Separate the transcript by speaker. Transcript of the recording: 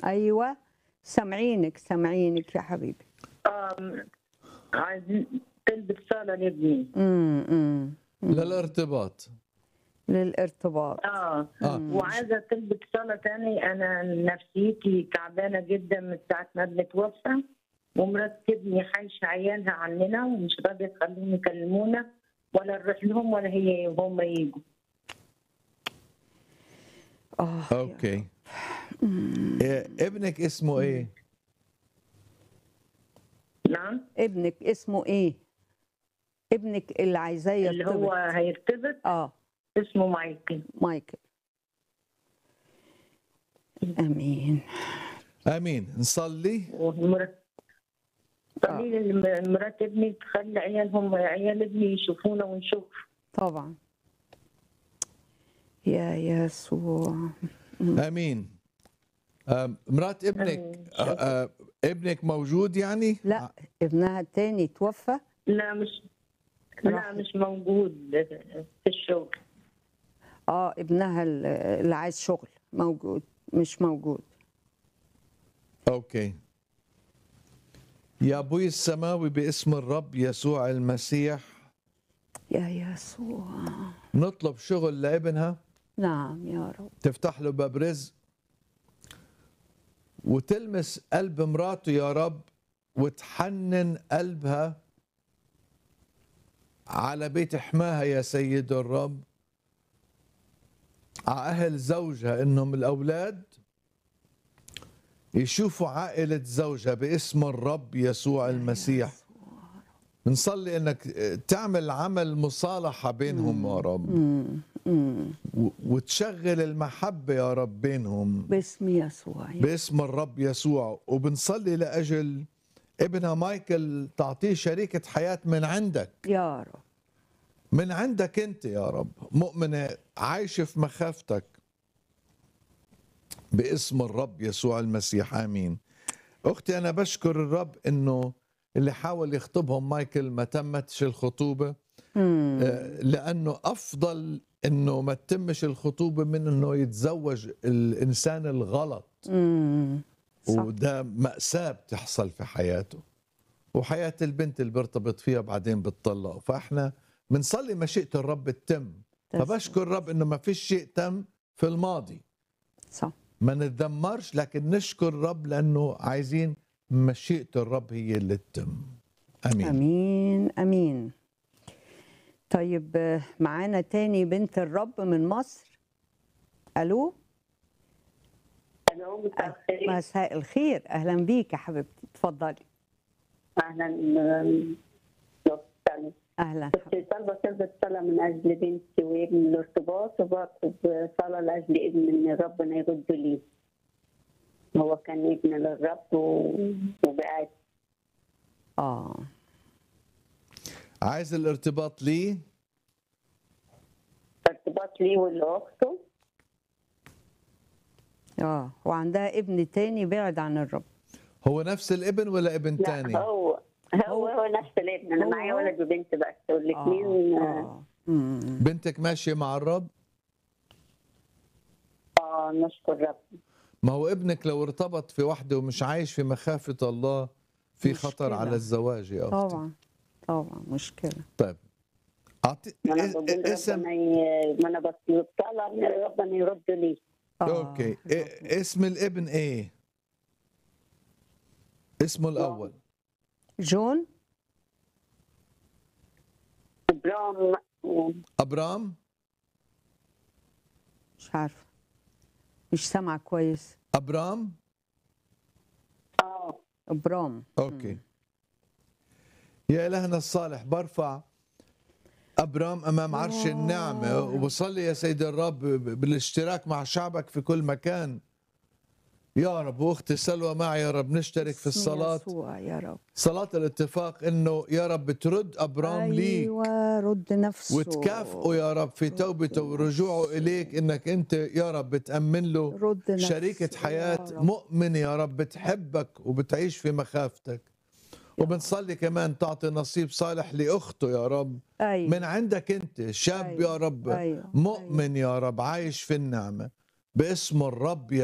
Speaker 1: ايوه سامعينك سامعينك يا حبيبي
Speaker 2: آم، عايزين تلبس صالة لابني
Speaker 1: امم امم
Speaker 3: للارتباط
Speaker 1: للارتباط
Speaker 2: اه
Speaker 3: اه
Speaker 2: وعايزة تلبس صالة تاني أنا نفسيتي تعبانة جدا من ساعة ما ابني توفى ومرات ابني حايشة عيالها عننا ومش راضية تخليهم يكلمونا ولا نروح لهم ولا هي وهم يجوا
Speaker 1: اه يا
Speaker 3: اوكي إيه ابنك اسمه ايه؟
Speaker 2: نعم
Speaker 1: ابنك اسمه ايه ابنك اللي عايزاه
Speaker 2: اللي هو
Speaker 1: يرتبط
Speaker 2: هيرتبط
Speaker 1: اه
Speaker 2: اسمه مايكل
Speaker 1: مايكل امين
Speaker 3: امين نصلي
Speaker 2: ومرات قليل الم- مرات ابني تخلي عيالهم عيال ابني يشوفونا ونشوف
Speaker 1: طبعا يا يسوع
Speaker 3: امين آم، مرات ابنك
Speaker 2: آمين.
Speaker 3: آه، آه، ابنك موجود يعني؟
Speaker 1: لا ابنها التاني توفى
Speaker 2: لا مش لا
Speaker 1: راح.
Speaker 2: مش موجود في الشغل
Speaker 1: اه ابنها ال- اللي عايز شغل موجود مش موجود
Speaker 3: اوكي يا ابوي السماوي باسم الرب يسوع المسيح
Speaker 1: يا يسوع
Speaker 3: نطلب شغل لابنها
Speaker 1: نعم يا رب
Speaker 3: تفتح له باب رزق وتلمس قلب مراته يا رب وتحنن قلبها على بيت حماها يا سيد الرب على أهل زوجها إنهم الأولاد يشوفوا عائلة زوجها باسم الرب يسوع المسيح بنصلي انك تعمل عمل مصالحة بينهم يا رب
Speaker 1: مم. مم.
Speaker 3: و- وتشغل المحبة يا رب بينهم
Speaker 1: باسم يسوع يا
Speaker 3: باسم الرب يسوع وبنصلي لأجل ابنها مايكل تعطيه شريكة حياة من عندك
Speaker 1: يا رب
Speaker 3: من عندك انت يا رب مؤمنة عايشة في مخافتك باسم الرب يسوع المسيح آمين أختي أنا بشكر الرب أنه اللي حاول يخطبهم مايكل ما تمتش الخطوبة
Speaker 1: مم.
Speaker 3: آه، لأنه أفضل أنه ما تتمش الخطوبة من أنه يتزوج الإنسان الغلط
Speaker 1: مم. صح
Speaker 3: وده مأساة بتحصل في حياته وحياة البنت اللي بيرتبط فيها بعدين بتطلق فاحنا بنصلي مشيئة الرب تتم
Speaker 1: تسلم.
Speaker 3: فبشكر الرب انه ما فيش شيء تم في الماضي
Speaker 1: صح
Speaker 3: ما نتذمرش لكن نشكر الرب لانه عايزين مشيئة الرب هي اللي تتم امين, أمين.
Speaker 1: امين امين طيب آه، معانا تاني بنت الرب من مصر الو
Speaker 4: الو مساء الخير
Speaker 1: مساء الخير اهلا بيك يا حبيبتي اتفضلي
Speaker 4: اهلا آم، لو تسألني.
Speaker 1: اهلا
Speaker 4: كنت طالبه طلبة صلاة من اجل بنتي وابن الارتباط وبطلب صلاة لاجل ابن ان ربنا يرد لي هو كان ابن للرب و- وبقى
Speaker 1: اه
Speaker 3: عايز الارتباط لي
Speaker 4: ارتباط لي ولاخته
Speaker 1: اه وعندها ابن تاني بعد عن الرب
Speaker 3: هو نفس الابن ولا ابن
Speaker 4: لا
Speaker 3: تاني
Speaker 4: هو هو هو نفس الابن انا
Speaker 1: هو-
Speaker 4: معايا
Speaker 1: هو؟
Speaker 4: ولد وبنت بس
Speaker 1: اه,
Speaker 4: والاثنين اه
Speaker 1: آه. مم.
Speaker 3: بنتك ماشية مع الرب
Speaker 4: آه، نشكر رب
Speaker 3: ما هو ابنك لو ارتبط في وحده ومش عايش في مخافة الله في خطر
Speaker 1: مشكلة.
Speaker 3: على الزواج يا أختي
Speaker 1: طبعا طبعا مشكله
Speaker 3: طيب أعطي
Speaker 4: ما انا بقول
Speaker 3: اسم
Speaker 4: ربنا ي... ما انا بطلب طلب من ربنا يرد لي
Speaker 1: آه.
Speaker 3: اوكي إيه- اسم الابن ايه اسمه الاول
Speaker 1: جون
Speaker 4: ابرام
Speaker 3: ابرام
Speaker 1: مش عارفه مش سامعه كويس
Speaker 3: ابرام
Speaker 4: اه
Speaker 1: ابرام
Speaker 3: اوكي يا الهنا الصالح برفع ابرام امام عرش النعمه وبصلي يا سيد الرب ب- بالاشتراك مع شعبك في كل مكان يا رب واختي سلوى معي يا رب نشترك في
Speaker 1: باسم
Speaker 3: الصلاه
Speaker 1: يسوع يا رب
Speaker 3: صلاه الاتفاق انه يا رب ترد ابرام ليك
Speaker 1: ايوه رد نفسه
Speaker 3: وتكافئه يا رب في توبته ورجوعه اليك انك انت يا رب بتامن له
Speaker 1: رد نفسه
Speaker 3: شريكه حياه
Speaker 1: يا رب.
Speaker 3: مؤمن يا رب بتحبك وبتعيش في مخافتك وبنصلي كمان تعطي نصيب صالح لاخته يا رب
Speaker 1: ايوه
Speaker 3: من عندك انت شاب
Speaker 1: أيوة.
Speaker 3: يا رب
Speaker 1: أيوة.
Speaker 3: مؤمن يا رب عايش في النعمه باسم الرب